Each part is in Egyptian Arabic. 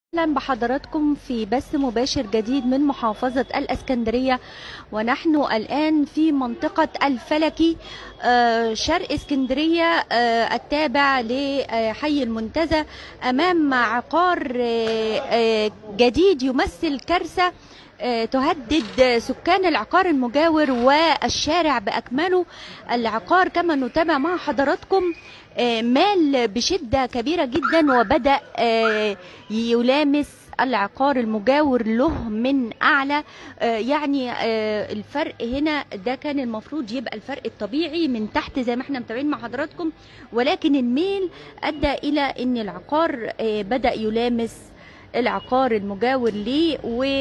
اهلا بحضراتكم في بث مباشر جديد من محافظة الاسكندرية ونحن الان في منطقة الفلكي آه، شرق اسكندرية آه، التابع لحي المنتزه امام عقار آه، آه، جديد يمثل كارثة آه، تهدد سكان العقار المجاور والشارع باكمله العقار كما نتابع مع حضراتكم آه، مال بشده كبيره جدا وبدا آه، يلامس العقار المجاور له من اعلى آه، يعني آه، الفرق هنا ده كان المفروض يبقى الفرق الطبيعي من تحت زي ما احنا متابعين مع حضراتكم ولكن الميل ادى الى ان العقار آه، بدا يلامس العقار المجاور ليه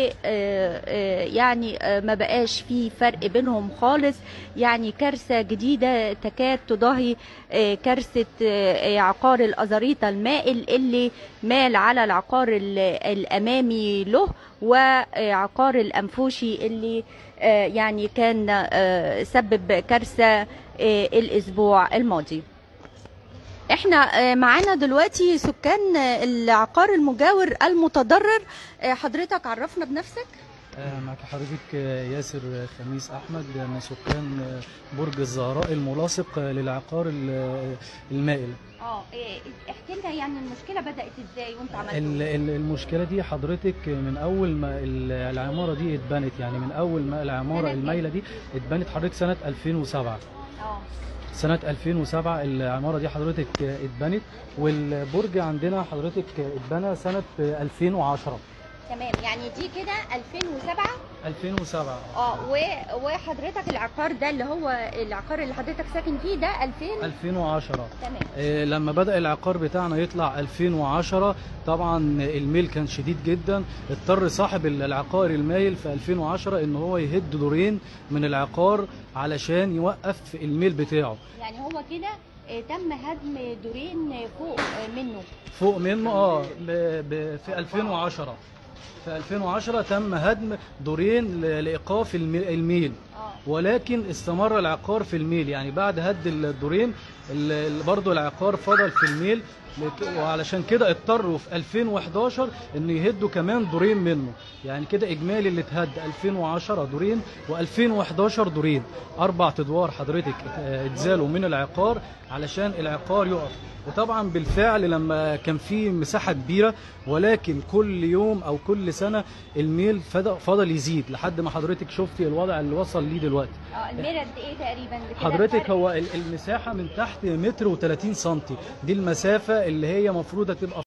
ويعني ما بقاش في فرق بينهم خالص يعني كارثة جديدة تكاد تضاهي آه، كارثة آه، عقار الأزاريطة المائل اللي مال على العقار ال- الأمامي له وعقار الأنفوشي اللي آه، يعني كان آه، سبب كارثة آه، الأسبوع الماضي احنا آه، معانا دلوقتي سكان آه، العقار المجاور المتضرر آه، حضرتك عرفنا بنفسك آه، معك حضرتك آه، ياسر خميس احمد من سكان آه، برج الزهراء الملاصق آه، للعقار ال- آه، المائل اه احكي لنا يعني المشكله بدات ازاي وانت ال- ال- المشكله دي حضرتك من اول ما ال- العماره دي اتبنت يعني من اول ما العماره سنة كام؟ المائله دي اتبنت حضرتك سنه 2007 اه سنة 2007 العمارة دي حضرتك آه، اتبنت والبرج عندنا حضرتك آه، اتبنى سنة آه، 2010 تمام يعني دي كده 2007 2007 اه و- وحضرتك العقار ده اللي هو العقار اللي حضرتك ساكن فيه ده 2000 2010 تمام آه، لما بدأ العقار بتاعنا يطلع 2010 طبعا الميل كان شديد جدا اضطر صاحب العقار المايل في 2010 ان هو يهد دورين من العقار علشان يوقف الميل بتاعه يعني هو كده آه، تم هدم دورين فوق آه، منه فوق منه اه ب... ب... في 2010 في 2010 تم هدم دورين ل... لايقاف المي- الميل اه ولكن استمر العقار في الميل يعني بعد هد الدورين ال- ال- برضه العقار فضل في الميل لك- وعلشان كده اضطروا في 2011 ان يهدوا كمان دورين منه يعني كده اجمالي اللي اتهد 2010 دورين و2011 دورين اربع ادوار حضرتك اه، اتزالوا من العقار علشان العقار يقف وطبعا بالفعل لما كان في مساحه كبيره ولكن كل يوم او كل سنه الميل فضل فضل يزيد لحد ما حضرتك شفتي الوضع اللي وصل ليه دلوقتي اه الميرا قد ايه تقريبا كده حضرتك الفرق؟ هو ال- المساحه من تحت متر و30 سنتي دي المسافه اللي هي مفروضه تبقى